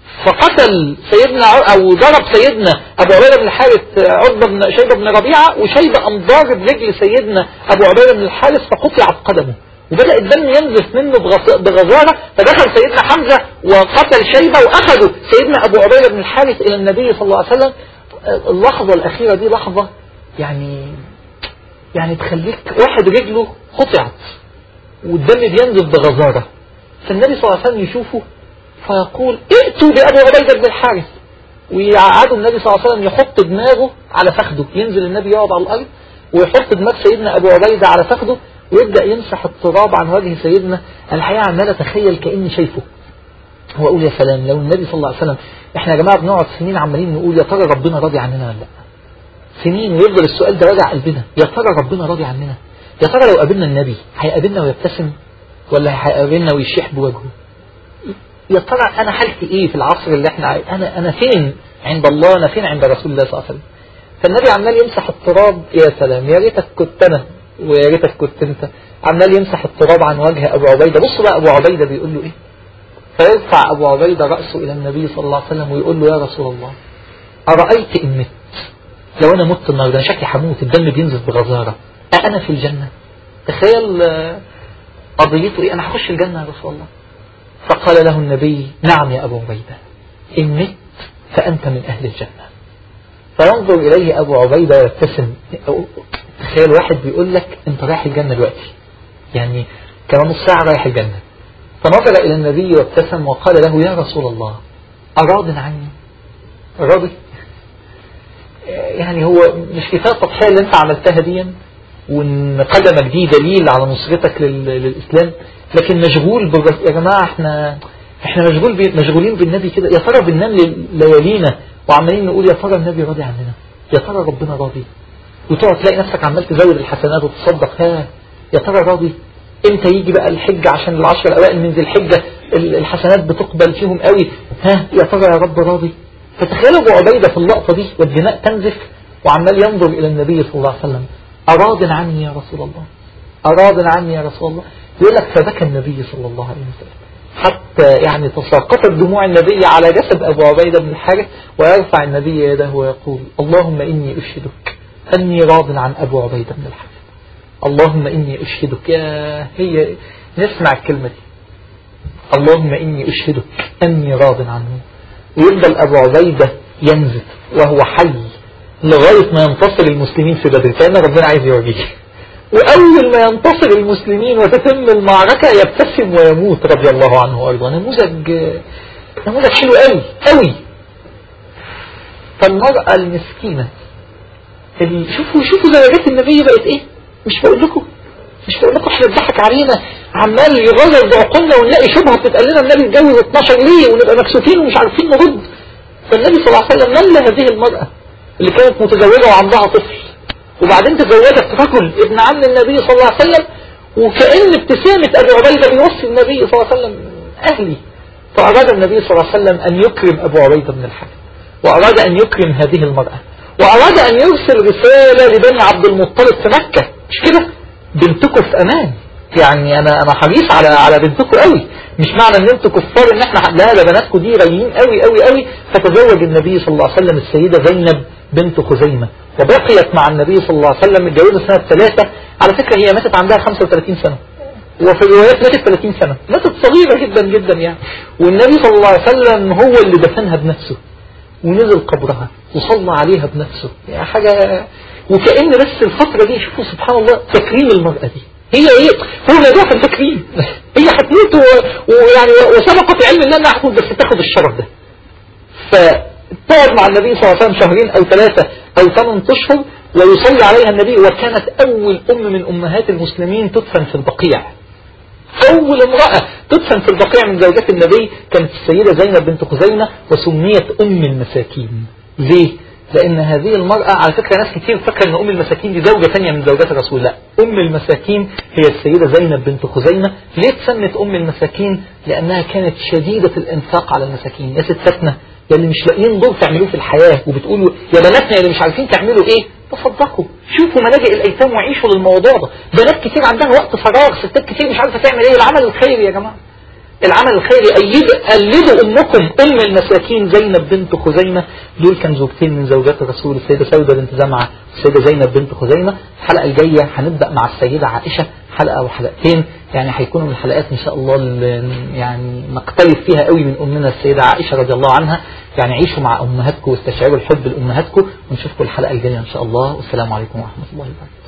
فقتل سيدنا او ضرب سيدنا ابو عبيده بن الحارث عتبه بن شيبه بن ربيعه وشيبه قام ضارب رجل سيدنا ابو عبيده بن الحارث فقطعت قدمه وبدا الدم ينزف منه بغزاره فدخل سيدنا حمزه وقتل شيبه واخذوا سيدنا ابو عبيده بن الحارث الى النبي صلى الله عليه وسلم اللحظه الاخيره دي لحظه يعني يعني تخليك واحد رجله قطعت والدم بينزف بغزاره فالنبي صلى الله عليه وسلم يشوفه فيقول ائتوا بأبو عبيدة بن الحارث ويقعدوا النبي صلى الله عليه وسلم يحط دماغه على فخده ينزل النبي يقعد على الأرض ويحط دماغ سيدنا أبو عبيدة على فخده ويبدأ يمسح التراب عن وجه سيدنا الحقيقة عمال أتخيل كأني شايفه هو أقول يا سلام لو النبي صلى الله عليه وسلم احنا يا جماعة بنقعد سنين عمالين نقول يا ترى ربنا راضي عننا ولا لا سنين ويفضل السؤال ده راجع قلبنا يا ترى ربنا راضي عننا يا ترى لو قابلنا النبي هيقابلنا ويبتسم ولا هيقابلنا ويشيح بوجهه يا ترى انا حالتي ايه في العصر اللي احنا عايز انا انا فين عند الله انا فين عند رسول الله صلى الله عليه وسلم فالنبي عمال يمسح التراب يا سلام يا ريتك كنت انا ويا ريتك كنت انت عمال يمسح التراب عن وجه ابو عبيده بصوا بقى ابو عبيده بيقول له ايه فيرفع ابو عبيده راسه الى النبي صلى الله عليه وسلم ويقول له يا رسول الله ارايت ان مت لو انا مت النهارده انا شكلي هموت الدم بينزف بغزاره أأنا في الجنه تخيل قضيته ايه انا هخش الجنه يا رسول الله فقال له النبي نعم يا أبو عبيدة إن مت فأنت من أهل الجنة فينظر إليه أبو عبيدة ويبتسم تخيل واحد بيقول لك أنت رايح الجنة دلوقتي يعني كمان نص ساعة رايح الجنة فنظر إلى النبي وابتسم وقال له يا رسول الله أراض عني راضي يعني هو مش كفاية التضحية اللي انت عملتها دي وان قدمك دي دليل على نصرتك للإسلام لكن مشغول بالرس... يا جماعة احنا احنا مشغول بي... مشغولين بالنبي كده يا ترى بننام ليالينا وعمالين نقول يا ترى النبي راضي عننا يا ترى ربنا راضي وتقعد تلاقي نفسك عمال تزود الحسنات وتصدق ها يا ترى راضي امتى يجي بقى الحجة عشان العشر الاوائل من ذي الحجة الحسنات بتقبل فيهم قوي ها يا ترى يا رب راضي فتخيل ابو عبيدة في اللقطة دي والدماء تنزف وعمال ينظر الى النبي صلى الله عليه وسلم أراض عني يا رسول الله أراض عني يا رسول الله يقول لك فبكى النبي صلى الله عليه وسلم حتى يعني تساقطت دموع النبي على جسد أبو عبيدة بن الحارث ويرفع النبي يده ويقول اللهم إني أشهدك أني راض عن أبو عبيدة بن الحارث اللهم إني أشهدك يا هي نسمع الكلمة دي اللهم إني أشهدك أني راض عنه ويفضل أبو عبيدة ينزف وهو حي لغاية ما ينتصر المسلمين في بدر كأن ربنا عايز يوريه وأول ما ينتصر المسلمين وتتم المعركة يبتسم ويموت رضي الله عنه وأرضاه نموذج نموذج حلو قوي قوي فالمرأة المسكينة اللي شوفوا شوفوا درجات النبي بقت ايه مش بقول لكم مش بقول لكم احنا اتضحك علينا عمال يغير بعقولنا ونلاقي شبهه بتتقال لنا النبي اتجوز 12 ليه ونبقى مكسوفين ومش عارفين نرد فالنبي صلى الله عليه وسلم مل هذه المرأة اللي كانت متزوجة وعندها طفل وبعدين تزوجت رجل ابن عم النبي صلى الله عليه وسلم وكأن ابتسامة أبو عبيدة بيوصي النبي صلى الله عليه وسلم أهلي فأراد النبي صلى الله عليه وسلم أن يكرم أبو عبيدة بن الحارث وأراد أن يكرم هذه المرأة وأراد أن يرسل رسالة لبني عبد المطلب في مكة مش كده بنتكم في أمان يعني أنا أنا حريص على على بنتكم قوي مش معنى ان انتوا كفار ان احنا لا ده بناتكم دي غاليين قوي قوي قوي فتزوج النبي صلى الله عليه وسلم السيدة زينب بنت خزيمة وبقيت مع النبي صلى الله عليه وسلم متجوزة سنة ثلاثة على فكرة هي ماتت عندها 35 سنة وفي الروايات ماتت 30 سنة ماتت صغيرة جدا جدا يعني والنبي صلى الله عليه وسلم هو اللي دفنها بنفسه ونزل قبرها وصلى عليها بنفسه يعني حاجة وكأن بس الفترة دي شوفوا سبحان الله تكريم المرأة دي هي ايه هو الموضوع في التكريم هي هتموت و- ويعني وسبقت علم الله انها هتموت بس تاخد الشرف ده فتقعد مع النبي صلى الله عليه وسلم شهرين او ثلاثة او ثمان اشهر ويصلي عليها النبي وكانت اول ام من امهات المسلمين تدفن في البقيع أول امرأة تدفن في البقيع من زوجات النبي كانت السيدة زينب بنت خزيمة وسميت أم المساكين ليه؟ لأن هذه المرأة على فكرة ناس كتير فاكرة أن أم المساكين دي زوجة ثانية من زوجات الرسول لا أم المساكين هي السيدة زينب بنت خزيمة ليه اتسمت أم المساكين؟ لأنها كانت شديدة الإنفاق على المساكين يا ستاتنا يا اللي مش لاقيين دور تعملوه في الحياة وبتقولوا يا بناتنا يا اللي مش عارفين تعملوا ايه تصدقوا شوفوا ملاجئ الايتام وعيشوا للموضوع ده بنات كتير عندها وقت فراغ ستات كتير مش عارفه تعمل ايه العمل الخيري يا جماعه العمل الخيري أيد قلدوا أمكم أم المساكين زينب بنت خزيمة دول كان زوجتين من زوجات الرسول السيدة سودة بنت زمعة والسيدة زينب بنت خزيمة الحلقة الجاية هنبدأ مع السيدة عائشة حلقة أو حلقتين يعني هيكونوا من الحلقات إن شاء الله اللي يعني نقترب فيها قوي من أمنا السيدة عائشة رضي الله عنها يعني عيشوا مع أمهاتكم واستشعروا الحب لأمهاتكم ونشوفكم الحلقة الجاية إن شاء الله والسلام عليكم ورحمة الله وبركاته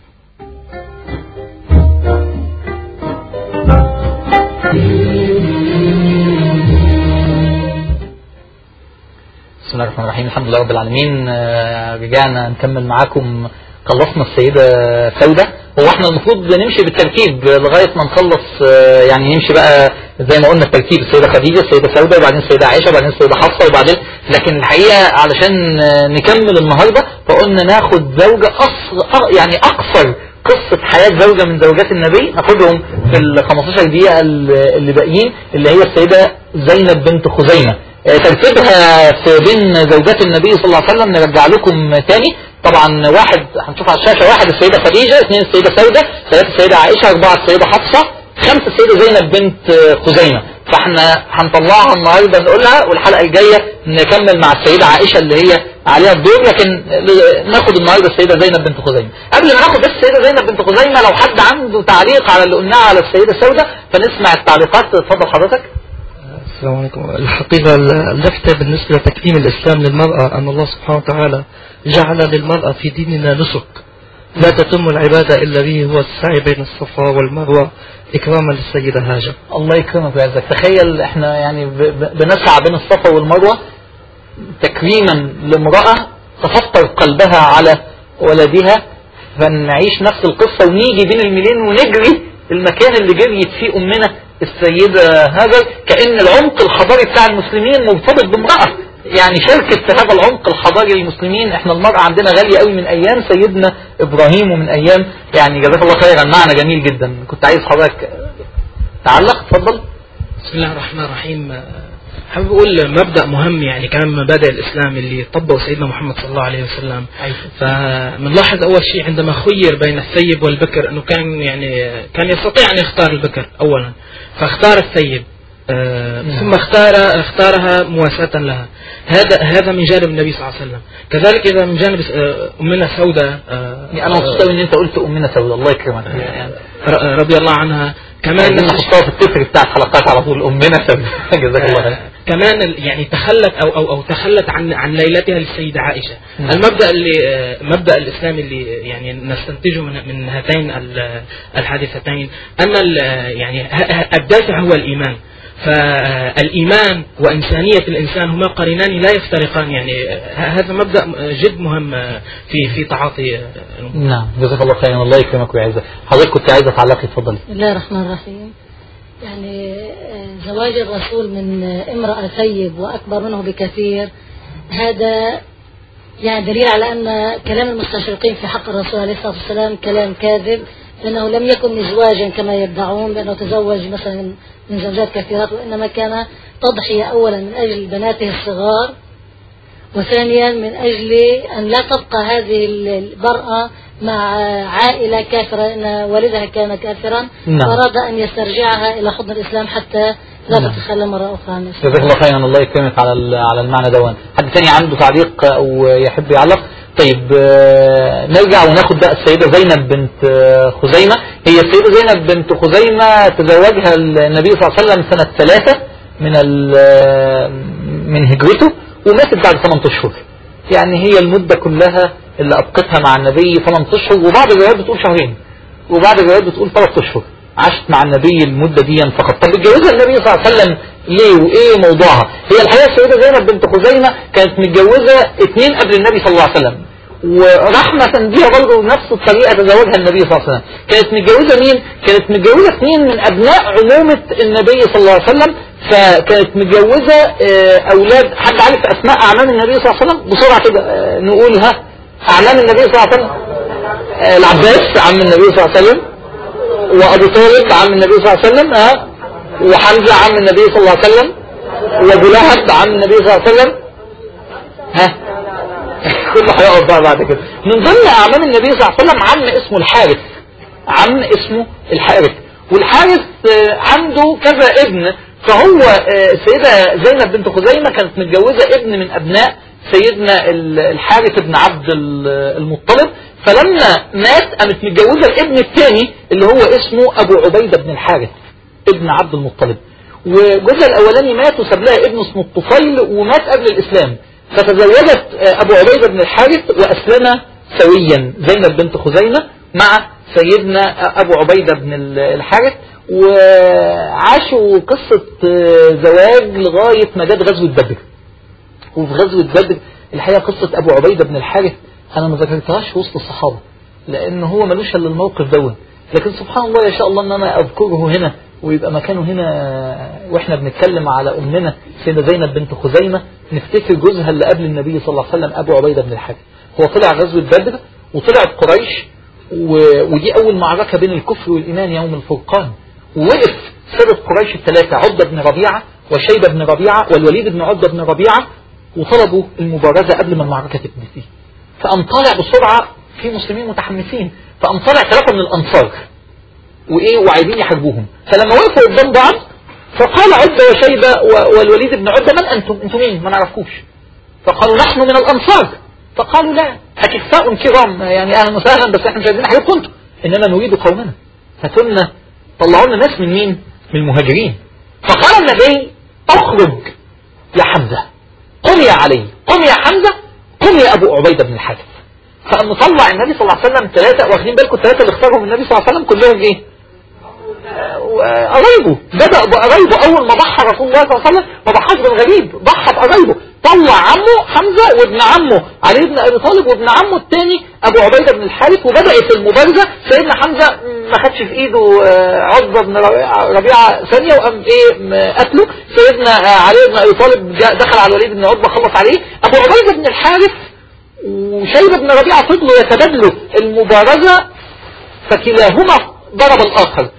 بسم الله الرحمن الرحيم الحمد لله رب العالمين آه، رجعنا نكمل معاكم خلصنا السيدة سودة هو احنا المفروض نمشي بالترتيب لغاية ما نخلص آه، يعني نمشي بقى زي ما قلنا الترتيب السيدة خديجة السيدة سودة وبعدين السيدة عائشة وبعدين السيدة حفصة وبعدين لكن الحقيقة علشان آه، نكمل النهاردة فقلنا ناخد زوجة أصغر يعني أقصر قصة حياة زوجة من زوجات النبي ناخدهم في ال 15 دقيقة اللي باقيين اللي هي السيدة زينب بنت خزيمة آه، ترتيبها في بين زوجات النبي صلى الله عليه وسلم نرجع لكم تاني طبعا واحد هنشوف على الشاشة واحد السيدة خديجة اثنين السيدة سودة ثلاثة السيدة عائشة أربعة السيدة حفصة خمسة السيدة زينب بنت آه، خزيمة فاحنا هنطلعها النهاردة نقولها والحلقة الجاية نكمل مع السيدة عائشة اللي هي عليها الدور لكن ل- ناخد النهاردة السيدة زينب بنت خزيمة قبل ما ناخد بس السيدة زينب بنت خزيمة لو حد عنده تعليق على اللي قلناه على السيدة سودة فنسمع التعليقات اتفضل حضرتك السلام عليكم الحقيقة اللفتة بالنسبة لتكريم الإسلام للمرأة أن الله سبحانه وتعالى جعل للمرأة في ديننا نسك لا تتم العبادة إلا به هو السعي بين الصفا والمروة إكراما للسيدة هاجر الله يكرمك ويعزك تخيل احنا يعني ب- ب- بنسعى بين الصفا والمروة تكريما لامرأة تفطر قلبها على ولدها فنعيش نفس القصة ونيجي بين الميلين ونجري المكان اللي جريت فيه أمنا السيدة هاجر كأن العمق الحضاري بتاع المسلمين مرتبط بامرأة يعني شاركت في هذا العمق الحضاري للمسلمين احنا المرأة عندنا غالية قوي من ايام سيدنا ابراهيم ومن ايام يعني جزاك الله خيرا معنى جميل جدا كنت عايز حضرتك تعلق اتفضل بسم الله الرحمن الرحيم آه، حابب اقول مبدا مهم يعني كان من مبادئ الاسلام اللي طبقه سيدنا محمد صلى الله عليه وسلم فبنلاحظ اول شيء عندما خير بين الثيب والبكر انه كان يعني كان يستطيع ان يختار البكر اولا فاختار الثيب آه، نعم. ثم اختار اختارها مواساة لها هذا هذا من جانب النبي صلى الله عليه وسلم كذلك اذا من جانب آه، امنا سودة آه، يعني انا مبسوط قوي ان انت قلت امنا سودة الله يكرمك يعني ر- رضي الله عنها كمان عايزين نفس نحطها في التتر بتاع الحلقات على طول امنا سودة جزاك الله خير آه، كمان ال- يعني تخلت او او او تخلت عن عن ليلتها للسيده عائشه نعم. المبدا اللي آه، مبدا الاسلام اللي يعني نستنتجه من من هاتين ال- الحادثتين ان ال- يعني ه- ه- الدافع هو الايمان فالإيمان وإنسانية الإنسان هما قرينان لا يفترقان يعني آه، هذا مبدأ جد مهم آه، في في تعاطي آه، الأمور. نعم جزاك الله خيرا الله يكرمك ويعزك حضرتك كنت عايزه تعلقي اتفضلي بسم الله الرحمن الرحيم يعني آه، زواج الرسول من آه، امرأة ثيب وأكبر منه بكثير هذا يعني دليل على أن كلام المستشرقين في حق الرسول عليه الصلاة والسلام كلام كاذب لأنه لم يكن مزواجا كما يدعون بأنه تزوج مثلا من زوجات كثيرات وإنما كان تضحية أولا من أجل بناته الصغار وثانيا من أجل أن لا تبقى هذه المرأة مع عائلة كافرة لأن والدها كان كافرا نعم. فأراد أن يسترجعها إلى حضن الإسلام حتى لا نعم. تتخلى مرة أخرى عن الإسلام جزاك الله خيرا الله يكرمك على ال- على المعنى دون حد تاني عنده تعليق او يحب يعلق طيب آه، نرجع وناخد بقى السيدة زينب بنت آه، خزيمة هي السيدة زينب بنت خزيمة تزوجها النبي صلى الله عليه وسلم سنة ثلاثة من ال- آه، من هجرته وماتت بعد ثمان أشهر يعني هي المدة كلها اللي أبقتها مع النبي 8 أشهر وبعض الروايات بتقول شهرين وبعض الروايات بتقول 3 أشهر عاشت مع النبي المدة دي فقط طب اتجوزها النبي صلى الله عليه وسلم ليه وايه موضوعها هي الحقيقة السيدة زينب بنت خزيمة كانت متجوزة اثنين قبل النبي صلى الله عليه وسلم ورحمة بيها برضه نفس الطريقة تزوجها النبي صلى الله عليه وسلم كانت متجوزة مين كانت متجوزة اثنين من ابناء عمومة النبي صلى الله عليه وسلم فكانت متجوزة آه، اولاد حد عارف اسماء اعمام النبي صلى الله عليه وسلم بسرعة كده آه، نقولها اعمام النبي صلى الله عليه وسلم آه، العباس عم النبي صلى الله عليه وسلم وابو طالب عم النبي صلى الله عليه وسلم ها وحمزة عم النبي صلى الله عليه وسلم وابو لهب عم النبي صلى الله عليه وسلم ها كله هيقف بقى بعد كده من ضمن اعمام النبي صلى الله عليه وسلم عم اسمه الحارث عم اسمه الحارث والحارث آه، عنده كذا ابن فهو آه، السيدة زينب بنت خزيمة كانت متجوزة ابن من ابناء سيدنا ال- الحارث بن عبد ال- المطلب فلما مات قامت متجوزة الابن الثاني اللي هو اسمه ابو عبيدة بن الحارث ابن عبد المطلب وجوزها الاولاني مات وساب لها ابن اسمه الطفيل ومات قبل الاسلام فتزوجت آه، ابو عبيدة بن الحارث واسلم سويا زينب بنت خزيمة مع سيدنا ابو عبيدة بن ال- الحارث وعاشوا قصة آه، زواج لغاية ما جت غزوة بدر وفي غزوة بدر الحقيقة قصة أبو عبيدة بن الحارث أنا ما ذكرتهاش في وسط الصحابة لأن هو ملوش إلا الموقف دون لكن سبحان الله يشاء الله أن أنا أذكره هنا ويبقى مكانه هنا وإحنا بنتكلم على أمنا سيدة زينب بنت خزيمة نفتكر جوزها اللي قبل النبي صلى الله عليه وسلم أبو عبيدة بن الحارث هو طلع غزوة بدر وطلعت قريش و... ودي أول معركة بين الكفر والإيمان يوم الفرقان ووقف سادة قريش الثلاثة عقبة بن ربيعة وشيبة بن ربيعة والوليد بن عقبة بن ربيعة وطلبوا المبارزة قبل ما المعركة تبتدي فقام طالع بسرعة في مسلمين متحمسين فقام طالع ثلاثة من الأنصار وإيه وعايزين يحاربوهم فلما وقفوا قدام بعض فقال عقبة وشيبة و- والوليد بن عقبة من أنتم أنتم مين ما نعرفكوش فقالوا نحن من الأنصار فقالوا لا أكفاء كرام يعني أهلا وسهلا بس احنا مش عايزين نحاربكم انتم إنما نريد قومنا فتنا طلعوا لنا ناس من مين من المهاجرين فقال النبي اخرج يا حمزة قم يا علي قم يا حمزة قم يا أبو عبيدة بن الحارث فقام مطلع النبي صلى الله عليه وسلم ثلاثة واخدين بالكم الثلاثة اللي اختارهم النبي صلى الله عليه وسلم كلهم ايه قرايبه بدأ بقرايبه أول ما ضحى رسول الله صلى الله عليه وسلم ما ضحاش بالغريب ضحى بقرايبه طلع عمه حمزة وابن عمه علي بن أبي طالب وابن عمه الثاني أبو عبيدة بن الحارث وبدأت المبارزة سيدنا حمزة ما خدش في إيده آه، عتبة بن ربيعة ربيعة ثانية وقام إيه م- قتله سيدنا آه، علي بن أبي طالب جاء- دخل على الوليد بن عتبة خلص عليه أبو عبيدة بن الحارث وشيبة بن ربيعة فضلوا يتبادلوا المبارزة فكلاهما ضرب الآخر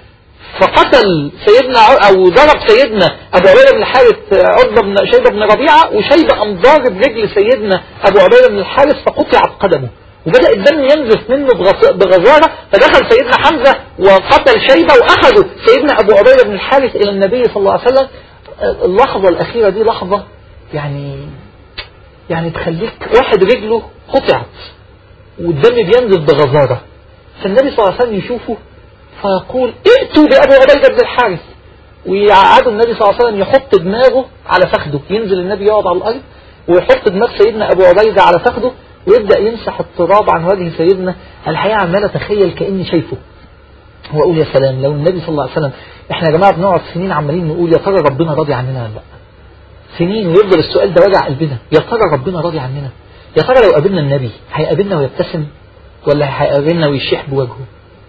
فقتل سيدنا ع- او ضرب سيدنا ابو عبيده بن الحارث عتبه بن شيبه بن ربيعه وشيبه قام ضارب رجل سيدنا ابو عبيده بن الحارث فقطعت قدمه وبدا الدم ينزف منه بغص- بغزاره فدخل سيدنا حمزه وقتل شيبه واخذوا سيدنا ابو عبيده بن الحارث الى النبي صلى الله عليه وسلم اللحظه الاخيره دي لحظه يعني يعني تخليك واحد رجله قطعت والدم بينزف بغزاره فالنبي صلى الله عليه وسلم يشوفه فيقول ائتوا بأبو عبيدة بن الحارث ويقعدوا النبي صلى الله عليه وسلم يحط دماغه على فخده ينزل النبي يقعد على الأرض ويحط دماغ سيدنا أبو عبيدة على فخده ويبدأ يمسح التراب عن وجه سيدنا الحقيقة عمال أتخيل كأني شايفه وأقول يا سلام لو النبي صلى الله عليه وسلم احنا يا جماعة بنقعد سنين عمالين نقول يا ترى ربنا راضي عننا ولا لا سنين ويفضل السؤال ده وجع قلبنا يا ترى ربنا راضي عننا يا ترى لو قابلنا النبي هيقابلنا ويبتسم ولا هيقابلنا ويشيح بوجهه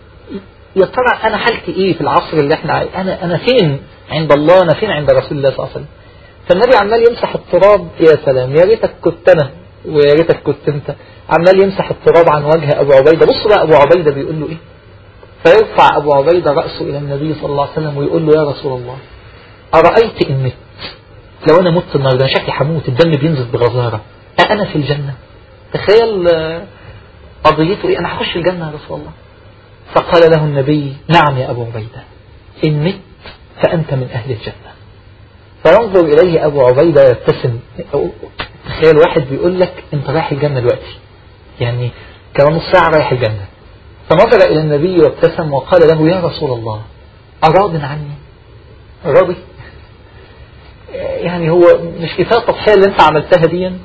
يا ترى انا حالتي ايه في العصر اللي احنا عاي- انا انا فين عند الله انا فين عند رسول الله صلى الله عليه وسلم فالنبي عمال يمسح التراب يا سلام يا ريتك كنت انا ويا ريتك كنت انت عمال يمسح التراب عن وجه ابو عبيده بص بقى ابو عبيده بيقول له ايه فيرفع ابو عبيده راسه الى النبي صلى الله عليه وسلم ويقول له يا رسول الله ارايت ان مت لو انا مت النهارده أنا شكلي هموت الدم بينزف بغزاره أأنا في الجنه تخيل آه، قضيته ايه انا هخش الجنه يا رسول الله فقال له النبي نعم يا أبو عبيدة إن مت فأنت من أهل الجنة فينظر إليه أبو عبيدة يبتسم تخيل واحد بيقول لك أنت رايح الجنة دلوقتي يعني كمان نص ساعة رايح الجنة فنظر إلى النبي وابتسم وقال له يا رسول الله أراض عني راضي يعني هو مش كفاية التضحية اللي أنت عملتها دي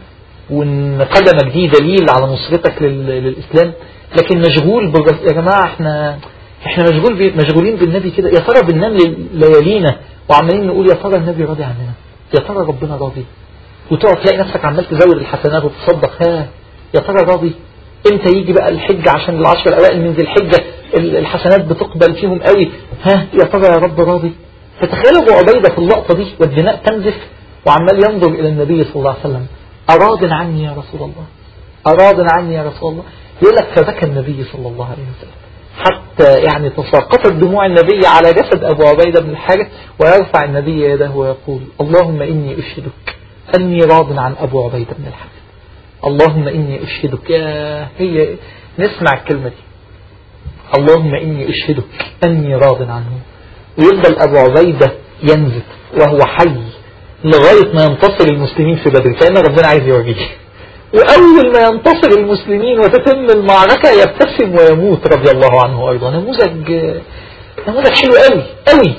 وان قدمك دي دليل على نصرتك لل- للاسلام لكن مشغول بالرس... يا جماعه احنا احنا مشغول بي... مشغولين بالنبي كده يا ترى بننام لي- ليالينا وعمالين نقول يا ترى النبي راضي عننا يا ترى ربنا راضي وتقعد تلاقي نفسك عمال تزود الحسنات وتصدق ها يا ترى راضي امتى يجي بقى الحج عشان العشر الاوائل من ذي الحجه ال- الحسنات بتقبل فيهم قوي ها يا ترى يا رب راضي فتخيل ابو عبيده في اللقطه دي والدماء تنزف وعمال ينظر الى النبي صلى الله عليه وسلم اراد عني يا رسول الله اراد عني يا رسول الله يقول لك فبكى النبي صلى الله عليه وسلم حتى يعني تساقطت دموع النبي على جسد ابو عبيده بن الحارث ويرفع النبي يده ويقول اللهم اني اشهدك اني راض عن ابو عبيده بن الحارث اللهم إني أشهدك يا هي نسمع الكلمة دي اللهم إني أشهدك أني راض عنه ويفضل أبو عبيدة ينزف وهو حي لغاية ما ينتصر المسلمين في بدر كأن ربنا عايز يوريه وأول ما ينتصر المسلمين وتتم المعركة يبتسم ويموت رضي الله عنه أيضا نموذج نموذج حلو قوي قوي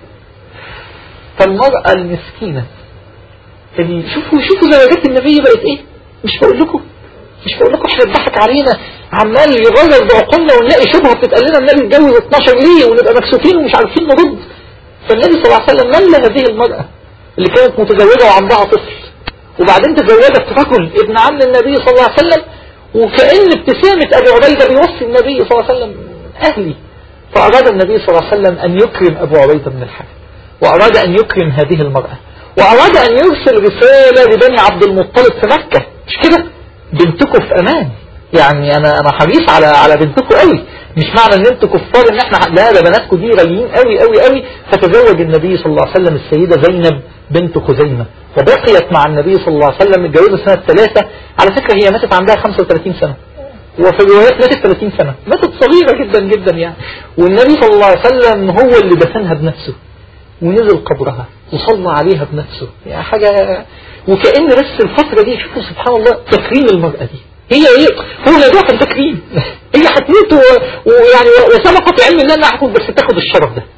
فالمرأة المسكينة اللي شوفوا شوفوا زواجات النبي بقت ايه مش بقول لكم مش بقول لكم احنا اتضحك علينا عمال يغير بعقولنا ونلاقي شبهه بتتقال لنا النبي اتجوز 12 ليه ونبقى مكسوفين ومش عارفين نرد فالنبي صلى الله عليه وسلم مل هذه المرأة اللي كانت متزوجة وعندها طفل وبعدين تزوجت رجل ابن عم النبي صلى الله عليه وسلم وكأن ابتسامة أبي عبيدة بيوصي النبي صلى الله عليه وسلم أهلي فأراد النبي صلى الله عليه وسلم أن يكرم أبو عبيدة بن الحارث وأراد أن يكرم هذه المرأة وأراد أن يرسل رسالة لبني عبد المطلب في مكة مش كده بنتكم في أمان يعني أنا أنا حريص على على بنتكم قوي مش معنى ان انتوا كفار ان احنا لا ده بناتكم دي غاليين قوي قوي قوي فتزوج النبي صلى الله عليه وسلم السيدة زينب بنت خزيمة وبقيت مع النبي صلى الله عليه وسلم متجوزة سنة ثلاثة على فكرة هي ماتت عندها 35 سنة وفي الروايات ماتت 30 سنة ماتت صغيرة جدا جدا يعني والنبي صلى الله عليه وسلم هو اللي دفنها بنفسه ونزل قبرها وصلى عليها بنفسه يعني حاجة وكأن بس الفترة دي شوفوا سبحان الله تكريم المرأة دي هي ايه هو الموضوع كان تكريم هي هتموت و- ويعني وسبقت علم الله انها هتموت بس تاخد الشرف ده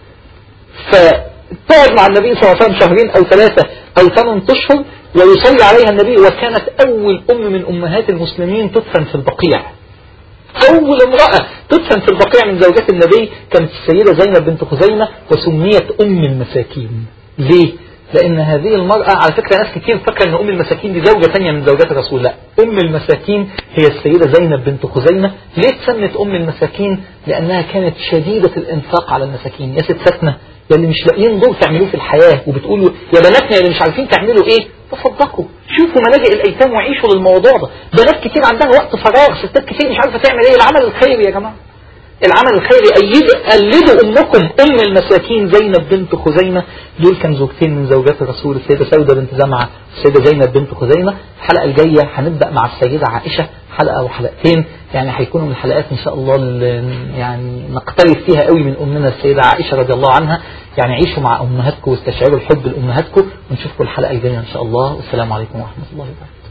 فتقعد مع النبي صلى الله عليه وسلم شهرين او ثلاثة او ثمان اشهر ويصلي عليها النبي وكانت اول ام من امهات المسلمين تدفن في البقيع أول امرأة تدفن في البقيع من زوجات النبي كانت السيدة زينب بنت خزيمة وسميت أم المساكين ليه؟ لأن هذه المرأة على فكرة ناس كتير فاكرة أن أم المساكين دي زوجة ثانية من زوجات الرسول لا أم المساكين هي السيدة زينب بنت خزيمة ليه اتسمت أم المساكين؟ لأنها كانت شديدة الإنفاق على المساكين يا ستاتنا يا اللي مش لاقيين دور تعملوه في الحياة وبتقولوا يا بناتنا يا اللي مش عارفين تعملوا ايه تصدقوا شوفوا ملاجئ الايتام وعيشوا للموضوع ده بنات كتير عندها وقت فراغ ستات كتير مش عارفه تعمل ايه العمل الخيري يا جماعه العمل الخيري أيد قلدوا أمكم أم المساكين زينب بنت خزيمة دول كان زوجتين من زوجات الرسول السيدة سودة بنت زمعة والسيدة زينب بنت خزيمة الحلقة الجاية هنبدأ مع السيدة عائشة حلقة أو حلقتين يعني هيكونوا من الحلقات إن شاء الله اللي يعني نقترب فيها قوي من أمنا السيدة عائشة رضي الله عنها يعني عيشوا مع أمهاتكم واستشعروا الحب لأمهاتكم ونشوفكم الحلقة الجاية إن شاء الله والسلام عليكم ورحمة الله وبركاته